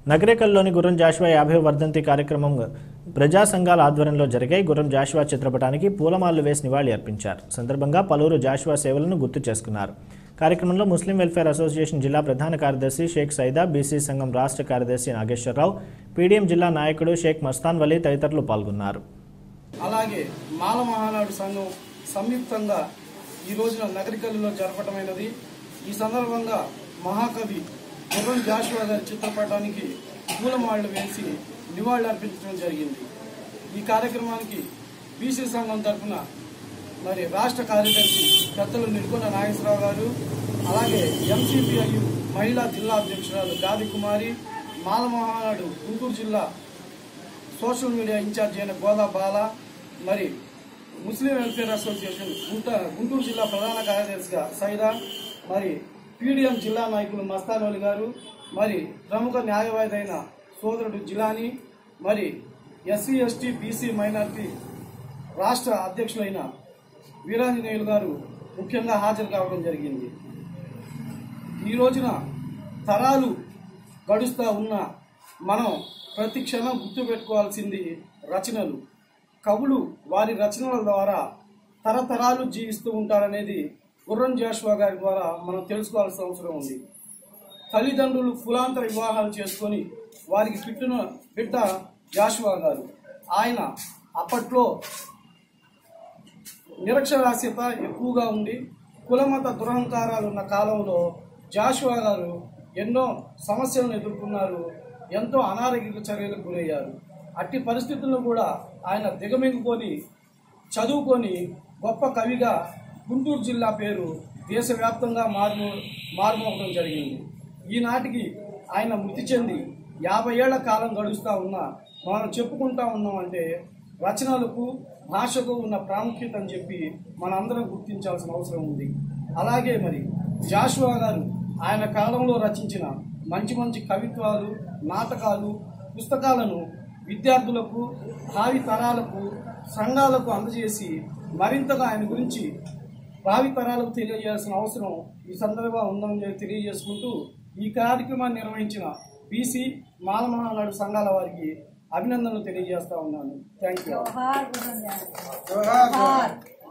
నగరేకల్లోని గుర్రం జాషువా యాభై వర్ధంతి కార్యక్రమం ప్రజా సంఘాల ఆధ్వర్యంలో జరిగాయి గుర్రం జాషువా చిత్రపటానికి పూలమాలలు వేసి నివాళి అర్పించారు సందర్భంగా పలువురు జాషువా సేవలను గుర్తు చేసుకున్నారు కార్యక్రమంలో ముస్లిం వెల్ఫేర్ అసోసియేషన్ జిల్లా ప్రధాన కార్యదర్శి షేక్ సైదా బీసీ సంఘం రాష్ట్ర కార్యదర్శి నాగేశ్వరరావు పీడీఎం జిల్లా నాయకుడు షేక్ మస్తాన్ వలీ తదితరులు పాల్గొన్నారు అలాగే మాల మహానాడు సంఘం సంయుక్తంగా ఈ రోజున నగరికల్లులో జరపటమైనది ఈ సందర్భంగా మహాకవి గుర్రం జాషువా గారి చిత్రపటానికి పూలమాళ్లు వేసి నివాళులు అర్పించడం జరిగింది ఈ కార్యక్రమానికి బీసీ సంఘం తరఫున మరి రాష్ట్ర కార్యదర్శి పెద్దలు నిర్గుణ నాగేశ్వరరావు గారు అలాగే ఎంసీపీఐయు మహిళా జిల్లా అధ్యక్షురాలు గాది కుమారి మాల మహానాడు గుంటూరు జిల్లా సోషల్ మీడియా ఇన్ఛార్జ్ అయిన గోదా బాల మరి ముస్లిం వెల్ఫేర్ అసోసియేషన్ గుంట గుంటూరు జిల్లా ప్రధాన కార్యదర్శిగా సైరా మరి పీడీఎం జిల్లా నాయకులు మస్తానోలి గారు మరి ప్రముఖ న్యాయవాది అయిన సోదరుడు జిలానీ మరి ఎస్సీ ఎస్టీ బీసీ మైనార్టీ రాష్ట్ర అధ్యక్షులైన వీరాంజనేయులు గారు ముఖ్యంగా హాజరు కావడం జరిగింది ఈ రోజున తరాలు గడుస్తూ ఉన్న మనం ప్రతి క్షణం గుర్తుపెట్టుకోవాల్సింది రచనలు కవులు వారి రచనల ద్వారా తరతరాలు జీవిస్తూ ఉంటారనేది గుర్రం జాషువా గారి ద్వారా మనం తెలుసుకోవాల్సిన అవసరం ఉంది తల్లిదండ్రులు కులాంతర వివాహాలు చేసుకొని వారికి పుట్టిన బిడ్డ జాషువా గారు ఆయన అప్పట్లో నిరక్షరాస్యత ఎక్కువగా ఉండి కులమత దురహంకారాలు ఉన్న కాలంలో జాషువా గారు ఎన్నో సమస్యలను ఎదుర్కొన్నారు ఎంతో అనారోగ్య చర్యలకు గురయ్యారు అట్టి పరిస్థితులను కూడా ఆయన దిగమింగుకొని చదువుకొని గొప్ప కవిగా గుంటూరు జిల్లా పేరు దేశవ్యాప్తంగా మారు మారుమోగడం జరిగింది ఈనాటికి ఆయన మృతి చెంది యాభై ఏళ్ల కాలం గడుస్తూ ఉన్నా మనం చెప్పుకుంటా ఉన్నామంటే రచనలకు భాషకు ఉన్న ప్రాముఖ్యత అని చెప్పి మనందరం గుర్తించాల్సిన అవసరం ఉంది అలాగే మరి జాషువా గారు ఆయన కాలంలో రచించిన మంచి మంచి కవిత్వాలు నాటకాలు పుస్తకాలను విద్యార్థులకు భావి తరాలకు సంఘాలకు అందజేసి మరింతగా ఆయన గురించి భావి తరాలకు తెలియజేయాల్సిన అవసరం ఈ సందర్భంగా ఉందని తెలియజేసుకుంటూ ఈ కార్యక్రమాన్ని నిర్వహించిన బీసీ మాలమహానాడు సంఘాల వారికి అభినందనలు తెలియజేస్తా ఉన్నాను థ్యాంక్ యూ जोहार गुरु